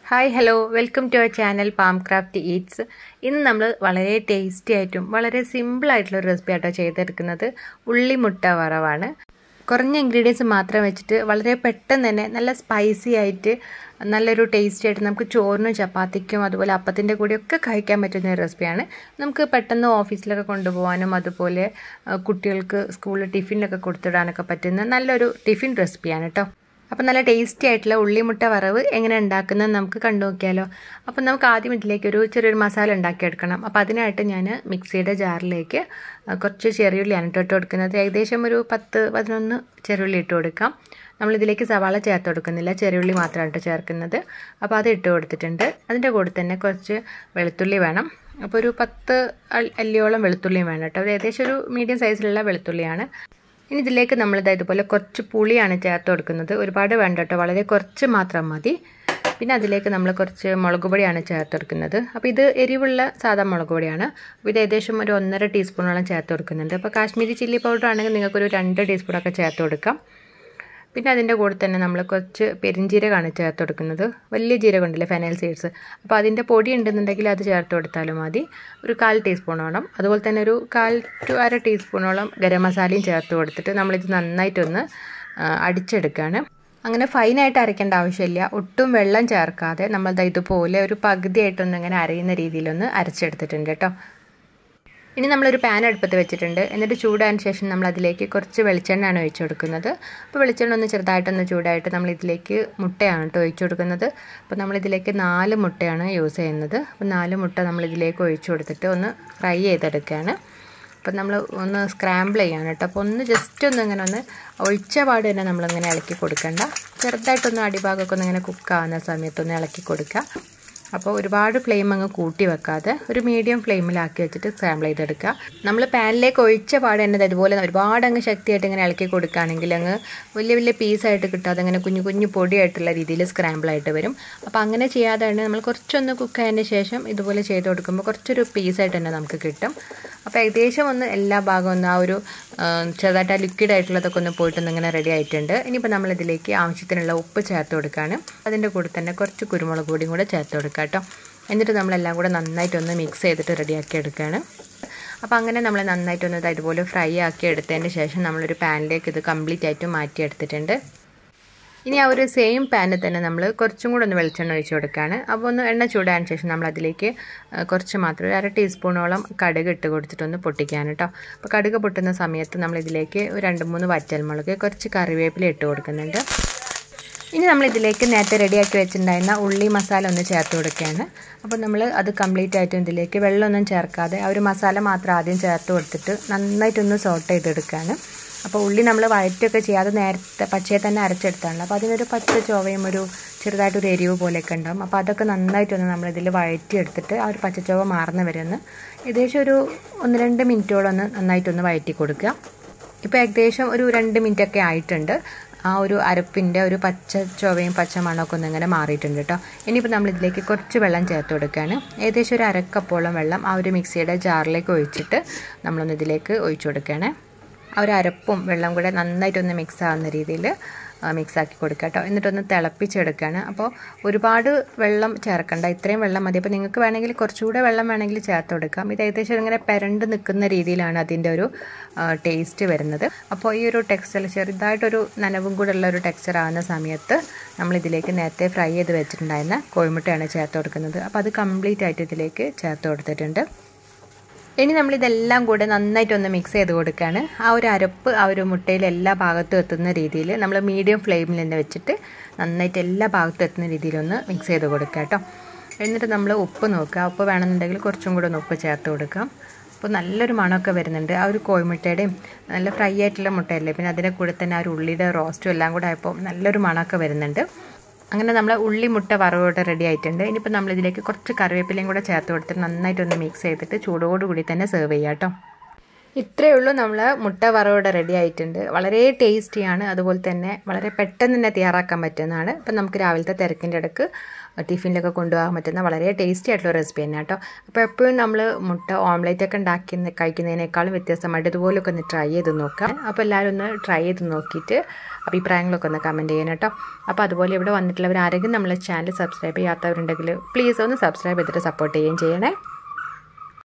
hi hello welcome to our channel palm craft eats ഇന്ന് നമ്മൾ വളരെ ടേസ്റ്റി ആയിട്ടും വളരെ സിമ്പിൾ ആയിട്ടുള്ള ഒരു റെസിപ്പി ആട്ടോ ചെയ്തെടുക്കുന്നത് ഉള്ളിമുട്ട വറവാണ് കുറഞ്ഞ ഇൻഗ്രീഡിയൻസ് മാത്രം വെച്ചിട്ട് വളരെ പെട്ടെന്ന് തന്നെ നല്ല സ്പൈസി ആയിട്ട് നല്ലൊരു ടേസ്റ്റി ആയിട്ട് നമുക്ക് ചോറിനും ചപ്പാത്തിക്കും അതുപോലെ അപ്പത്തിൻ്റെ കൂടെയൊക്കെ കഴിക്കാൻ പറ്റുന്ന ഒരു റെസിപ്പിയാണ് നമുക്ക് പെട്ടെന്ന് ഓഫീസിലൊക്കെ കൊണ്ടുപോകാനും അതുപോലെ കുട്ടികൾക്ക് സ്കൂളിൽ ടിഫിനൊക്കെ കൊടുത്തിടാനൊക്കെ പറ്റുന്ന നല്ലൊരു ടിഫിൻ റെസിപ്പിയാണ് കേട്ടോ അപ്പോൾ നല്ല ടേസ്റ്റി ആയിട്ടുള്ള ഉള്ളിമുട്ട വറവ് എങ്ങനെ ഉണ്ടാക്കുന്നത് നമുക്ക് കണ്ടു നോക്കിയാലോ അപ്പോൾ നമുക്ക് ആദ്യം ഇതിലേക്ക് ഒരു ചെറിയൊരു മസാല ഉണ്ടാക്കിയെടുക്കണം അപ്പോൾ അതിനായിട്ട് ഞാൻ മിക്സിയുടെ ജാറിലേക്ക് കുറച്ച് ചെറിയുള്ളിയാണ് ഇട്ട് കൊടുക്കുന്നത് ഏകദേശം ഒരു പത്ത് പതിനൊന്ന് ചെറിയുള്ളി ഇട്ട് കൊടുക്കാം നമ്മളിതിലേക്ക് സവാള ചേർത്ത് കൊടുക്കുന്നില്ല ചെറിയുള്ളി മാത്രമാണ് ചേർക്കുന്നത് അപ്പോൾ അത് ഇട്ട് കൊടുത്തിട്ടുണ്ട് അതിൻ്റെ കൂടെ തന്നെ കുറച്ച് വെളുത്തുള്ളി വേണം അപ്പോൾ ഒരു പത്ത് അല്ലിയോളം വെളുത്തുള്ളിയും വേണം കേട്ടോ ഏകദേശം ഒരു മീഡിയം സൈസിലുള്ള വെളുത്തുള്ളിയാണ് ഇനി ഇതിലേക്ക് നമ്മളിത് ഇതുപോലെ കുറച്ച് പുളിയാണ് ചേർത്ത് കൊടുക്കുന്നത് ഒരുപാട് വേണ്ട കേട്ടോ വളരെ കുറച്ച് മാത്രം മതി പിന്നെ അതിലേക്ക് നമ്മൾ കുറച്ച് മുളക് പൊടിയാണ് ചേർത്ത് കൊടുക്കുന്നത് അപ്പോൾ ഇത് എരിവുള്ള സാധാ മുളക് പൊടിയാണ് അപ്പോൾ ഇത് ഏകദേശം ഒരു ഒന്നര ടീസ്പൂണോളം ചേർത്ത് കൊടുക്കുന്നുണ്ട് അപ്പോൾ കാശ്മീരി ചില്ലി പൗഡർ ആണെങ്കിൽ നിങ്ങൾക്കൊരു രണ്ട് ടീസ്പൂണൊക്കെ ചേർത്ത് കൊടുക്കാം പിന്നെ അതിൻ്റെ കൂടെ തന്നെ നമ്മൾ കുറച്ച് പെരിഞ്ജീരകമാണ് ചേർത്ത് കൊടുക്കുന്നത് വലിയ ജീരകം ഉണ്ടല്ലേ ഫെനൽ സീഡ്സ് അപ്പോൾ അതിൻ്റെ പൊടി ഉണ്ടെന്നുണ്ടെങ്കിൽ അത് ചേർത്ത് കൊടുത്താലും മതി ഒരു കാൽ ടീസ്പൂണോളം അതുപോലെ തന്നെ ഒരു കാൽ ടു അര ടീസ്പൂണോളം ഗരം മസാലയും ചേർത്ത് കൊടുത്തിട്ട് നമ്മളിത് നന്നായിട്ടൊന്ന് അടിച്ചെടുക്കുകയാണ് അങ്ങനെ ഫൈനായിട്ട് അരയ്ക്കേണ്ട ആവശ്യമില്ല ഒട്ടും വെള്ളം ചേർക്കാതെ നമ്മൾ ഇതുപോലെ ഒരു പകുതിയായിട്ടൊന്ന് ഇങ്ങനെ അരയുന്ന രീതിയിലൊന്ന് അരച്ചെടുത്തിട്ടുണ്ട് കേട്ടോ ഇനി നമ്മളൊരു പാൻ അടുപ്പത്ത് വെച്ചിട്ടുണ്ട് എന്നിട്ട് ചൂടായതിന് ശേഷം നമ്മൾ അതിലേക്ക് കുറച്ച് വെളിച്ചെണ്ണയാണ് ഒഴിച്ചു കൊടുക്കുന്നത് അപ്പോൾ വെളിച്ചെണ്ണ ഒന്ന് ചെറുതായിട്ടൊന്ന് ചൂടായിട്ട് നമ്മൾ ഇതിലേക്ക് മുട്ടയാണ് കേട്ടോ ഒഴിച്ചു കൊടുക്കുന്നത് അപ്പോൾ നമ്മളിതിലേക്ക് നാല് മുട്ടയാണ് യൂസ് ചെയ്യുന്നത് അപ്പോൾ നാല് മുട്ട നമ്മളിതിലേക്ക് ഒഴിച്ചു കൊടുത്തിട്ട് ഒന്ന് ഫ്രൈ ചെയ്തെടുക്കുകയാണ് അപ്പോൾ നമ്മൾ ഒന്ന് സ്ക്രാമ്പിൾ ചെയ്യാണ് കേട്ടോ അപ്പോൾ ഒന്ന് ജസ്റ്റ് ഒന്ന് ഇങ്ങനെ ഒന്ന് ഒഴിച്ച പാട് തന്നെ നമ്മളിങ്ങനെ ഇളക്കി കൊടുക്കണ്ട ചെറുതായിട്ടൊന്ന് അടിഭാഗമൊക്കെ ഒന്ന് ഇങ്ങനെ കുക്കാവുന്ന സമയത്തൊന്ന് ഇളക്കി കൊടുക്കുക അപ്പോൾ ഒരുപാട് ഫ്ലെയിം അങ്ങ് കൂട്ടി വെക്കാതെ ഒരു മീഡിയം ഫ്ലെയിമിലാക്കി വെച്ചിട്ട് സ്ക്രാമ്പിൾ ചെയ്തെടുക്കുക നമ്മൾ പാനിലേക്ക് ഒഴിച്ച പാട് തന്നെ അതുപോലെ ഒരുപാട് അങ്ങ് ശക്തിയായിട്ട് ഇങ്ങനെ ഇളക്കി കൊടുക്കുകയാണെങ്കിൽ അങ്ങ് വലിയ വലിയ പീസായിട്ട് കിട്ടാതെ അങ്ങനെ കുഞ്ഞു കുഞ്ഞു പൊടിയായിട്ടുള്ള രീതിയിൽ സ്ക്രാമ്പിൾ ആയിട്ട് വരും അപ്പോൾ അങ്ങനെ ചെയ്യാതെ തന്നെ നമ്മൾ കുറച്ചൊന്ന് കുക്ക് ആയതിന് ശേഷം ഇതുപോലെ ചെയ്ത് കൊടുക്കുമ്പോൾ കുറച്ചൊരു പീസായിട്ട് തന്നെ നമുക്ക് കിട്ടും അപ്പോൾ ഏകദേശം ഒന്ന് എല്ലാ ഭാഗവും ഒന്ന് ആ ഒരു ചെറുതായിട്ട് ആ ലിക്വിഡ് ആയിട്ടുള്ളതൊക്കെ ഒന്ന് പോയിട്ടൊന്ന് ഇങ്ങനെ റെഡി ആയിട്ടുണ്ട് ഇനിയിപ്പോൾ നമ്മളിതിലേക്ക് ആവശ്യത്തിനുള്ള ഉപ്പ് ചേർത്ത് കൊടുക്കുകയാണ് അതിൻ്റെ കൂടെ തന്നെ കുറച്ച് കുരുമുളക് പൊടിയും കൂടെ ചേർത്ത് കൊടുക്കുക കേട്ടോ എന്നിട്ട് നമ്മളെല്ലാം കൂടെ നന്നായിട്ടൊന്ന് മിക്സ് ചെയ്തിട്ട് റെഡിയാക്കി എടുക്കുകയാണ് അപ്പോൾ അങ്ങനെ നമ്മൾ നന്നായിട്ടൊന്ന് ഇതുപോലെ ഫ്രൈ ആക്കി എടുത്തതിന് ശേഷം നമ്മളൊരു പാനിലേക്ക് ഇത് കംപ്ലീറ്റ് ആയിട്ട് മാറ്റിയെടുത്തിട്ടുണ്ട് ഇനി ആ ഒരു സെയിം പാനിൽ തന്നെ നമ്മൾ കുറച്ചും കൂടെ ഒന്ന് വെളിച്ചെണ്ണ ഒഴിച്ച് കൊടുക്കുകയാണ് അപ്പോൾ ഒന്ന് എണ്ണ ചൂടായതിന് ശേഷം നമ്മൾ അതിലേക്ക് കുറച്ച് മാത്രം ഒരു അര ടീസ്പൂണോളം കടുക് ഇട്ട് കൊടുത്തിട്ടൊന്ന് പൊട്ടിക്കാൻ കേട്ടോ അപ്പോൾ കടുക് പൊട്ടുന്ന സമയത്ത് നമ്മൾ ഇതിലേക്ക് ഒരു രണ്ട് മൂന്ന് വറ്റൽമുളക് കുറച്ച് കറിവേപ്പില ഇട്ട് കൊടുക്കുന്നുണ്ട് ഇനി നമ്മൾ ഇതിലേക്ക് നേരത്തെ റെഡിയാക്കി വെച്ചിട്ടുണ്ടായിരുന്ന ഉള്ളി മസാല ഒന്ന് ചേർത്ത് കൊടുക്കുകയാണ് അപ്പോൾ നമ്മൾ അത് കംപ്ലീറ്റ് ആയിട്ടും ഇതിലേക്ക് വെള്ളമൊന്നും ചേർക്കാതെ ആ ഒരു മസാല മാത്രം ആദ്യം ചേർത്ത് കൊടുത്തിട്ട് നന്നായിട്ടൊന്ന് സോട്ട് ചെയ്തെടുക്കുകയാണ് അപ്പോൾ ഉള്ളി നമ്മൾ വഴറ്റൊക്കെ ചെയ്യാതെ നേരത്തെ പച്ചയെ തന്നെ അരച്ചെടുത്താണല്ലോ അപ്പോൾ അതിനൊരു പച്ച ചൊവയും ഒരു ചെറുതായിട്ടൊരു എരിവ് പോലെയൊക്കെ ഉണ്ടാകും അപ്പോൾ അതൊക്കെ നന്നായിട്ടൊന്ന് നമ്മളിതിൽ വഴറ്റിയെടുത്തിട്ട് ആ ഒരു പച്ചച്ചൊവ മാറുന്ന വരെ ഒന്ന് ഏകദേശം ഒരു ഒന്ന് രണ്ട് മിനിറ്റോളം ഒന്ന് നന്നായിട്ടൊന്ന് വഴറ്റി കൊടുക്കുക ഇപ്പോൾ ഏകദേശം ഒരു രണ്ട് മിനിറ്റൊക്കെ ആയിട്ടുണ്ട് ആ ഒരു അരപ്പിൻ്റെ ഒരു പച്ച ചൊവയും പച്ച മണമൊക്കെ ഒന്ന് ഇങ്ങനെ മാറിയിട്ടുണ്ട് കേട്ടോ ഇനിയിപ്പോൾ നമ്മൾ ഇതിലേക്ക് കുറച്ച് വെള്ളം ചേർത്ത് കൊടുക്കുകയാണ് ഏകദേശം ഒരു അരക്കപ്പോളം വെള്ളം ആ ഒരു മിക്സിയുടെ ജാറിലേക്ക് ഒഴിച്ചിട്ട് നമ്മളൊന്ന് ഇതിലേക്ക് ഒഴിച്ചു കൊടുക്കുകയാണ് ആ ഒരു അരപ്പും വെള്ളം കൂടെ നന്നായിട്ടൊന്ന് മിക്സ് ആവുന്ന രീതിയിൽ മിക്സ് ആക്കി കൊടുക്കുക കേട്ടോ എന്നിട്ടൊന്ന് തിളപ്പിച്ചെടുക്കുകയാണ് അപ്പോൾ ഒരുപാട് വെള്ളം ചേർക്കണ്ട ഇത്രയും വെള്ളം മതി അപ്പോൾ നിങ്ങൾക്ക് വേണമെങ്കിൽ കുറച്ചുകൂടെ വെള്ളം വേണമെങ്കിൽ ചേർത്ത് കൊടുക്കാം ഇത് ഏകദേശം ഇങ്ങനെ പെരണ്ട് നിൽക്കുന്ന രീതിയിലാണ് അതിൻ്റെ ഒരു ടേസ്റ്റ് വരുന്നത് അപ്പോൾ ഈ ഒരു ടെക്സ്ചർ ചെറുതായിട്ടൊരു നനവും കൂടെ ഉള്ള ഒരു ടെക്സ്ചർ ആവുന്ന സമയത്ത് നമ്മൾ ഇതിലേക്ക് നേരത്തെ ഫ്രൈ ചെയ്ത് വെച്ചിട്ടുണ്ടായിരുന്ന കോഴിമുട്ടയാണ് ചേർത്ത് കൊടുക്കുന്നത് അപ്പോൾ അത് കംപ്ലീറ്റ് ആയിട്ട് ഇതിലേക്ക് ചേർത്ത് കൊടുത്തിട്ടുണ്ട് ഇനി നമ്മൾ ഇതെല്ലാം കൂടെ നന്നായിട്ടൊന്ന് മിക്സ് ചെയ്ത് കൊടുക്കുകയാണ് ആ ഒരു അരപ്പ് ആ ഒരു മുട്ടയിൽ എല്ലാ ഭാഗത്തും എത്തുന്ന രീതിയിൽ നമ്മൾ മീഡിയം ഫ്ലെയിമിൽ തന്നെ വെച്ചിട്ട് നന്നായിട്ട് എല്ലാ ഭാഗത്തും എത്തുന്ന രീതിയിലൊന്ന് മിക്സ് ചെയ്ത് കൊടുക്കുക കേട്ടോ എന്നിട്ട് നമ്മൾ ഉപ്പ് നോക്കുക ഉപ്പ് വേണമെന്നുണ്ടെങ്കിൽ കുറച്ചും കൂടെ ഒന്ന് ഉപ്പ് ചേർത്ത് കൊടുക്കാം അപ്പോൾ നല്ലൊരു മണമൊക്കെ വരുന്നുണ്ട് ആ ഒരു കോഴിമുട്ടയുടെയും നല്ല ഫ്രൈ ആയിട്ടുള്ള മുട്ടയല്ലേ പിന്നെ അതിൻ്റെ കൂടെ തന്നെ ആ ഒരു ഉള്ളിയുടെ റോസ്റ്റും എല്ലാം കൂടെ ആയപ്പോൾ നല്ലൊരു മണമൊക്കെ വരുന്നുണ്ട് അങ്ങനെ നമ്മൾ ഉള്ളി മുട്ട വറവോട്ട് റെഡി ആയിട്ടുണ്ട് ഇനിയിപ്പോൾ നമ്മളിതിലേക്ക് കുറച്ച് കറിവേപ്പിലയും കൂടെ ചേർത്ത് കൊടുത്തിട്ട് നന്നായിട്ടൊന്ന് മിക്സ് ചെയ്തിട്ട് ചൂടോടുകൂടി തന്നെ സെർവ് ചെയ്യാം കേട്ടോ ഇത്രയേ ഉള്ളൂ നമ്മൾ മുട്ട വറവോടെ റെഡി ആയിട്ടുണ്ട് വളരെ ടേസ്റ്റിയാണ് അതുപോലെ തന്നെ വളരെ പെട്ടെന്ന് തന്നെ തയ്യാറാക്കാൻ പറ്റുന്നതാണ് ഇപ്പം നമുക്ക് രാവിലത്തെ തിരക്കിൻ്റെ ഇടയ്ക്ക് ടിഫിനിലൊക്കെ കൊണ്ടുപോകാൻ പറ്റുന്ന വളരെ ടേസ്റ്റി ആയിട്ടുള്ള റെസിപ്പി തന്നെ കേട്ടോ അപ്പോൾ എപ്പോഴും നമ്മൾ മുട്ട ഓംലേറ്റ് ഒക്കെ ഉണ്ടാക്കി കഴിക്കുന്നതിനേക്കാളും വ്യത്യസ്തമായിട്ട് ഇതുപോലൊക്കെ ഒന്ന് ട്രൈ ചെയ്ത് നോക്കാം അപ്പോൾ എല്ലാവരും ഒന്ന് ട്രൈ ചെയ്ത് നോക്കിയിട്ട് അഭിപ്രായങ്ങളൊക്കെ ഒന്ന് കമൻറ്റ് ചെയ്യണം കേട്ടോ അപ്പോൾ അതുപോലെ ഇവിടെ വന്നിട്ടുള്ളവർ ആരെങ്കിലും നമ്മളെ ചാനൽ സബ്സ്ക്രൈബ് ചെയ്യാത്തവരുണ്ടെങ്കിൽ പ്ലീസ് ഒന്ന് സബ്സ്ക്രൈബ് ചെയ്തിട്ട് സപ്പോർട്ട് ചെയ്യുകയും ചെയ്യണേ